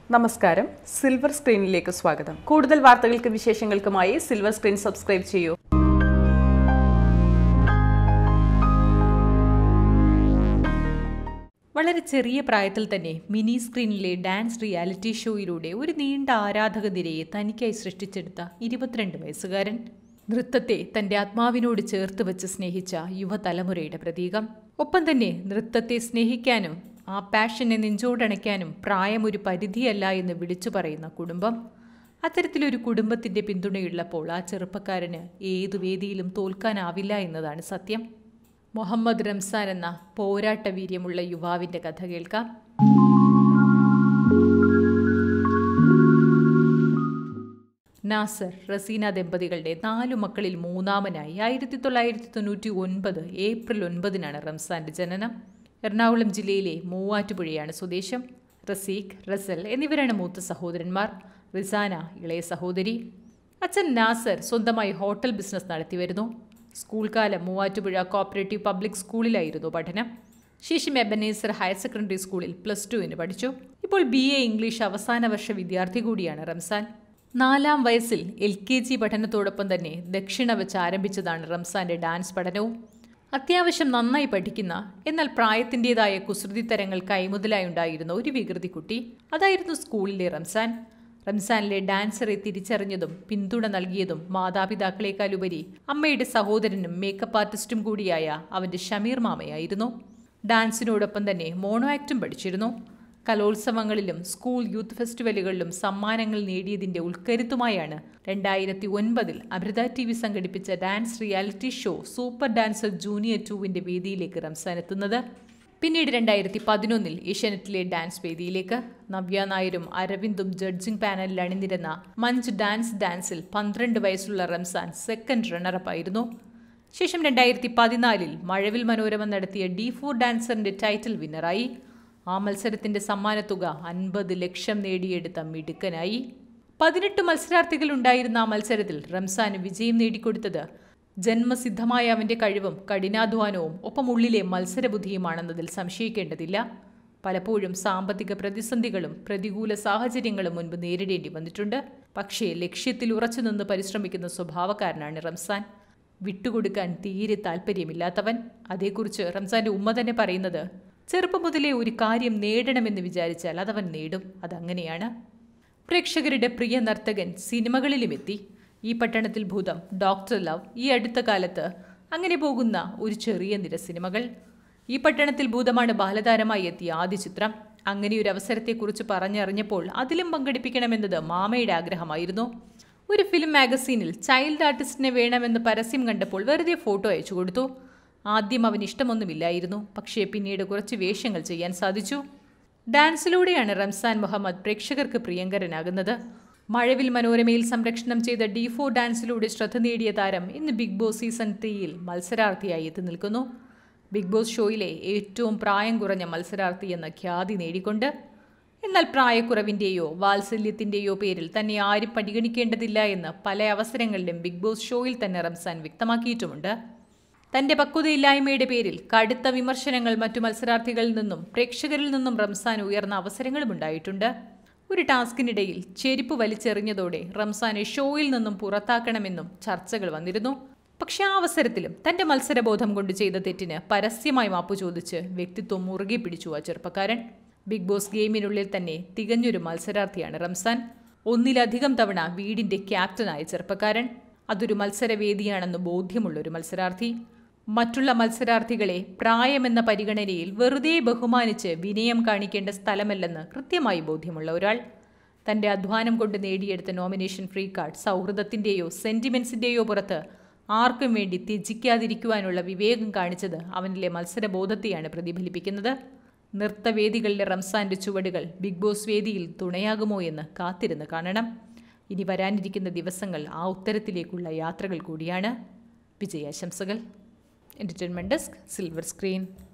നമസ്കാരം സിൽവർ സ്ക്രീനിലേക്ക് സ്വാഗതം കൂടുതൽ വാർത്തകൾക്ക് വിശേഷങ്ങൾക്കുമായി സിൽവർ സ്ക്രീൻ സബ്സ്ക്രൈബ് ചെയ്യൂ വളരെ ചെറിയ പ്രായത്തിൽ തന്നെ മിനി സ്ക്രീനിലെ ഡാൻസ് റിയാലിറ്റി ഷോയിലൂടെ ഒരു നീണ്ട ആരാധക നിരയെ തനിക്കായി സൃഷ്ടിച്ചെടുത്ത ഇരുപത്തിരണ്ട് വയസ്സുകാരൻ നൃത്തത്തെ തന്റെ ആത്മാവിനോട് ചേർത്ത് വെച്ച് സ്നേഹിച്ച യുവതലമുറയുടെ പ്രതീകം ഒപ്പം തന്നെ നൃത്തത്തെ സ്നേഹിക്കാനും ആ പാഷനെ നെഞ്ചോടണയ്ക്കാനും പ്രായം ഒരു പരിധിയല്ല എന്ന് വിളിച്ചു പറയുന്ന കുടുംബം അത്തരത്തിലൊരു കുടുംബത്തിന്റെ പിന്തുണയുള്ളപ്പോൾ ആ ചെറുപ്പക്കാരന് ഏതു വേദിയിലും തോൽക്കാനാവില്ല എന്നതാണ് സത്യം മുഹമ്മദ് റംസാൻ എന്ന പോരാട്ട വീര്യമുള്ള യുവാവിന്റെ കഥ കേൾക്കാം നാസർ റസീന ദമ്പതികളുടെ നാലു മക്കളിൽ മൂന്നാമനായി ആയിരത്തി തൊള്ളായിരത്തി തൊണ്ണൂറ്റി ഒൻപത് ഏപ്രിൽ ഒൻപതിനാണ് റംസാന്റെ ജനനം എറണാകുളം ജില്ലയിലെ മൂവാറ്റുപുഴയാണ് സ്വദേശം റസീഖ് റസൽ എന്നിവരാണ് മൂത്ത സഹോദരന്മാർ റിസാന ഇളയ സഹോദരി അച്ഛൻ നാസർ സ്വന്തമായി ഹോട്ടൽ ബിസിനസ് നടത്തിവരുന്നു സ്കൂൾ കാലം മൂവാറ്റുപുഴ കോപ്പറേറ്റീവ് പബ്ലിക് സ്കൂളിലായിരുന്നു പഠനം ശേഷം എബനേസർ ഹയർ സെക്കൻഡറി സ്കൂളിൽ പ്ലസ് ടുവിന് പഠിച്ചു ഇപ്പോൾ ബി എ ഇംഗ്ലീഷ് അവസാന വർഷ വിദ്യാർത്ഥി കൂടിയാണ് റംസാൻ നാലാം വയസ്സിൽ എൽ കെ ജി പഠനത്തോടൊപ്പം തന്നെ ദക്ഷിണ വെച്ച് ആരംഭിച്ചതാണ് റംസാന്റെ ഡാൻസ് പഠനവും അത്യാവശ്യം നന്നായി പഠിക്കുന്ന എന്നാൽ പ്രായത്തിൻ്റെതായ കുസൃതിത്തരങ്ങൾ കൈമുതലായി ഉണ്ടായിരുന്ന ഒരു വികൃതി കുട്ടി അതായിരുന്നു സ്കൂളിലെ റംസാൻ റംസാനിലെ ഡാൻസറെ തിരിച്ചറിഞ്ഞതും പിന്തുണ നൽകിയതും മാതാപിതാക്കളെക്കാളുപരി അമ്മയുടെ സഹോദരനും മേക്കപ്പ് ആർട്ടിസ്റ്റും കൂടിയായ അവന്റെ ഷമീർ മാമയായിരുന്നു ഡാൻസിനോടൊപ്പം തന്നെ മോണോ ആക്റ്റും പഠിച്ചിരുന്നു കലോത്സവങ്ങളിലും സ്കൂൾ യൂത്ത് ഫെസ്റ്റിവലുകളിലും സമ്മാനങ്ങൾ നേടിയതിന്റെ ഉൾക്കരുത്തുമായാണ് രണ്ടായിരത്തി ഒൻപതിൽ അമൃത ടി വി സംഘടിപ്പിച്ച dance reality show super dancer junior ടൂവിന്റെ വേദിയിലേക്ക് റംസാൻ എത്തുന്നത് പിന്നീട് രണ്ടായിരത്തി പതിനൊന്നിൽ ഏഷ്യാനെറ്റിലെ ഡാൻസ് വേദിയിലേക്ക് നവ്യ നായരും അരവിന്ദും ജഡ്ജിംഗ് പാനലിൽ അണിനിരുന്ന മഞ്ച് ഡാൻസ് ഡാൻസിൽ പന്ത്രണ്ട് വയസ്സുള്ള റംസാൻ സെക്കൻഡ് റണ്ണറപ്പ് ആയിരുന്നു ശേഷം രണ്ടായിരത്തി പതിനാലിൽ മഴവിൽ മനോരമ നടത്തിയ ഡി ഫോർ ഡാൻസറിന്റെ ടൈറ്റിൽ വിന്നറായി ആ മത്സരത്തിന്റെ സമ്മാനത്തുക അൻപത് ലക്ഷം നേടിയെടുത്ത മിടുക്കനായി പതിനെട്ട് മത്സരാർത്ഥികൾ ഉണ്ടായിരുന്ന ആ മത്സരത്തിൽ റംസാന് വിജയം നേടിക്കൊടുത്തത് ജന്മസിദ്ധമായ അവന്റെ കഴിവും കഠിനാധ്വാനവും ഒപ്പം ഉള്ളിലെ മത്സരബുദ്ധിയുമാണെന്നതിൽ സംശയിക്കേണ്ടതില്ല പലപ്പോഴും സാമ്പത്തിക പ്രതിസന്ധികളും പ്രതികൂല സാഹചര്യങ്ങളും മുൻപ് നേരിടേണ്ടി വന്നിട്ടുണ്ട് പക്ഷേ ലക്ഷ്യത്തിൽ ഉറച്ചുനിന്ന് പരിശ്രമിക്കുന്ന സ്വഭാവക്കാരനാണ് റംസാൻ വിട്ടുകൊടുക്കാൻ തീരെ താല്പര്യമില്ലാത്തവൻ അതേക്കുറിച്ച് റംസാന്റെ ഉമ്മ തന്നെ പറയുന്നത് ചെറുപ്പം മുതലേ ഒരു കാര്യം നേടണമെന്ന് വിചാരിച്ചാൽ അതവൻ നേടും അതങ്ങനെയാണ് പ്രേക്ഷകരുടെ പ്രിയ നർത്തകൻ സിനിമകളിലുമെത്തി ഈ പട്ടണത്തിൽ ഭൂതം ഡോക്ടർ ലവ് ഈ അടുത്ത കാലത്ത് അങ്ങനെ പോകുന്ന ഒരു ചെറിയ നിര സിനിമകൾ ഈ പട്ടണത്തിൽ ഭൂതമാണ് ബാലതാരമായി എത്തിയ ആദ്യ ചിത്രം അങ്ങനെ ഒരു അവസരത്തെക്കുറിച്ച് പറഞ്ഞറിഞ്ഞപ്പോൾ അതിലും പങ്കെടുപ്പിക്കണമെന്നത് മാമയുടെ ആഗ്രഹമായിരുന്നു ഒരു ഫിലിം മാഗസീനിൽ ചൈൽഡ് ആർട്ടിസ്റ്റിനെ വേണമെന്ന് പരസ്യം കണ്ടപ്പോൾ വെറുതെ ഫോട്ടോ അയച്ചു കൊടുത്തു ആദ്യം അവന് ഇഷ്ടമൊന്നുമില്ലായിരുന്നു പക്ഷേ പിന്നീട് കുറച്ച് വേഷങ്ങൾ ചെയ്യാൻ സാധിച്ചു ഡാൻസിലൂടെയാണ് റംസാൻ മുഹമ്മദ് പ്രേക്ഷകർക്ക് പ്രിയങ്കരനാകുന്നത് മഴവിൽ മനോരമയിൽ സംരക്ഷണം ചെയ്ത ഡി ഫോർ ഡാൻസിലൂടെ ശ്രദ്ധ നേടിയ താരം ഇന്ന് ബിഗ് ബോസ് സീസൺ ത്രീയിൽ മത്സരാർത്ഥിയായി എത്തി നിൽക്കുന്നു ബിഗ് ബോസ് ഷോയിലെ ഏറ്റവും പ്രായം കുറഞ്ഞ മത്സരാർത്ഥി എന്ന ഖ്യാതി നേടിക്കൊണ്ട് എന്നാൽ പ്രായക്കുറവിൻ്റെയോ വാത്സല്യത്തിൻ്റെയോ പേരിൽ തന്നെ ആരും പരിഗണിക്കേണ്ടതില്ല എന്ന് പല അവസരങ്ങളിലും ബിഗ് ബോസ് ഷോയിൽ തന്നെ റംസാൻ വ്യക്തമാക്കിയിട്ടുമുണ്ട് തന്റെ പക്വതയില്ലായ്മയുടെ പേരിൽ കടുത്ത വിമർശനങ്ങൾ മറ്റു മത്സരാർത്ഥികളിൽ നിന്നും പ്രേക്ഷകരിൽ നിന്നും റംസാൻ ഉയർന്ന അവസരങ്ങളും ഉണ്ടായിട്ടുണ്ട് ഒരു ടാസ്കിനിടയിൽ ചെരുപ്പ് വലിച്ചെറിഞ്ഞതോടെ റംസാനെ ഷോയിൽ നിന്നും പുറത്താക്കണമെന്നും ചർച്ചകൾ വന്നിരുന്നു പക്ഷെ ആ അവസരത്തിലും തന്റെ മത്സരബോധം കൊണ്ട് ചെയ്ത തെറ്റിന് പരസ്യമായി മാപ്പു ചോദിച്ച് വ്യക്തിത്വം മുറുകെ പിടിച്ചു ആ ചെറുപ്പക്കാരൻ ബിഗ് ബോസ് ഗെയിമിനുള്ളിൽ തന്നെ തികഞ്ഞൊരു മത്സരാർത്ഥിയാണ് റംസാൻ ഒന്നിലധികം തവണ വീടിന്റെ ക്യാപ്റ്റനായ ചെറുപ്പക്കാരൻ അതൊരു മത്സരവേദിയാണെന്ന് ബോധ്യമുള്ള ഒരു മത്സരാർത്ഥി മറ്റുള്ള മത്സരാർത്ഥികളെ പ്രായമെന്ന പരിഗണനയിൽ വെറുതെ ബഹുമാനിച്ച് വിനയം കാണിക്കേണ്ട സ്ഥലമല്ലെന്ന് കൃത്യമായി ബോധ്യമുള്ള ഒരാൾ തന്റെ അധ്വാനം കൊണ്ട് നേടിയെടുത്ത നോമിനേഷൻ ഫ്രീ കാർഡ് സൗഹൃദത്തിന്റെയോ സെന്റിമെന്റ്സിന്റെയോ പുറത്ത് ആർക്കും വേണ്ടി ത്യജിക്കാതിരിക്കുവാനുള്ള വിവേകം കാണിച്ചത് അവനിലെ മത്സരബോധത്തെയാണ് പ്രതിഫലിപ്പിക്കുന്നത് നൃത്തവേദികളിലെ റംസാന്റെ ചുവടുകൾ ബിഗ് ബോസ് വേദിയിൽ തുണയാകുമോ എന്ന് കാത്തിരുന്ന് കാണണം ഇനി വരാനിരിക്കുന്ന ദിവസങ്ങൾ ആ ഉത്തരത്തിലേക്കുള്ള യാത്രകൾ കൂടിയാണ് വിജയാശംസകൾ എൻ്റർടൈൻമെൻറ്റ് ഡെസ്ക് സിൽവർ സ്ക്രീൻ